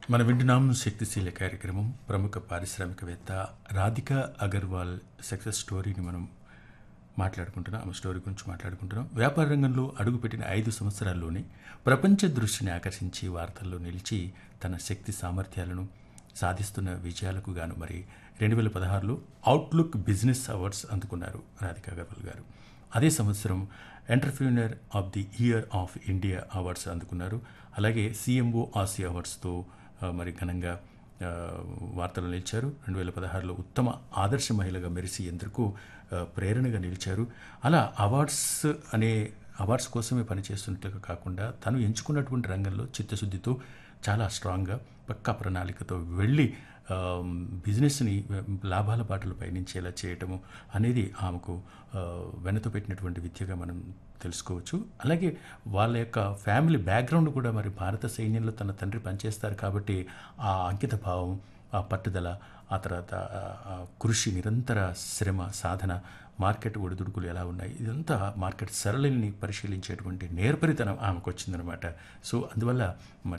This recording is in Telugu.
మనం వింటున్నాం శక్తిశీల కార్యక్రమం ప్రముఖ పారిశ్రామికవేత్త రాధిక అగర్వాల్ సక్సెస్ స్టోరీని మనం మాట్లాడుకుంటున్నాం ఆమె స్టోరీ గురించి మాట్లాడుకుంటున్నాం వ్యాపార రంగంలో అడుగుపెట్టిన ఐదు సంవత్సరాల్లోనే ప్రపంచ దృష్టిని ఆకర్షించి వార్తల్లో నిలిచి తన శక్తి సామర్థ్యాలను సాధిస్తున్న విజయాలకు గాను మరి రెండు వేల పదహారులో అవుట్లుక్ బిజినెస్ అవార్డ్స్ అందుకున్నారు రాధికా అగర్వాల్ గారు అదే సంవత్సరం entrepreneur of the year of India awards అందుకున్నారు అలాగే సిఎంఓ ఆసియా అవార్డ్స్తో ఆ, మరి ఘనంగా ఆ, వార్తలు నిలిచారు రెండు వేల పదహారులో ఉత్తమ ఆదర్శ మహిళగా మెరిసి ఎందుకు ఆ, ప్రేరణగా నిలిచారు అలా అవార్డ్స్ అనే అవార్డ్స్ కోసమే పనిచేస్తున్నట్లుగా కాకుండా తను ఎంచుకున్నటువంటి రంగంలో చిత్తశుద్ధితో చాలా స్ట్రాంగ్గా పక్కా ప్రణాళికతో వెళ్ళి ఆ, బిజినెస్ని లాభాల బాటలు పయనించేలా చేయటము అనేది ఆమెకు ఆ, వెనతో పెట్టినటువంటి విద్యగా మనం తెలుసుకోవచ్చు అలాగే వాళ్ళ యొక్క ఫ్యామిలీ బ్యాక్గ్రౌండ్ కూడా మరి భారత సైన్యంలో తన తండ్రి పనిచేస్తారు కాబట్టి ఆ అంకిత భావం ఆ పట్టుదల ఆ తర్వాత ఆ- ఆ కృషి నిరంతర శ్రమ సాధన మార్కెట్ ఒడిదుడుకులు ఎలా ఉన్నాయి ఇదంతా మార్కెట్ సరళిని పరిశీలించేటువంటి నేర్పరితనం ఆమెకు వచ్చిందనమాట సో అందువల్ల మరి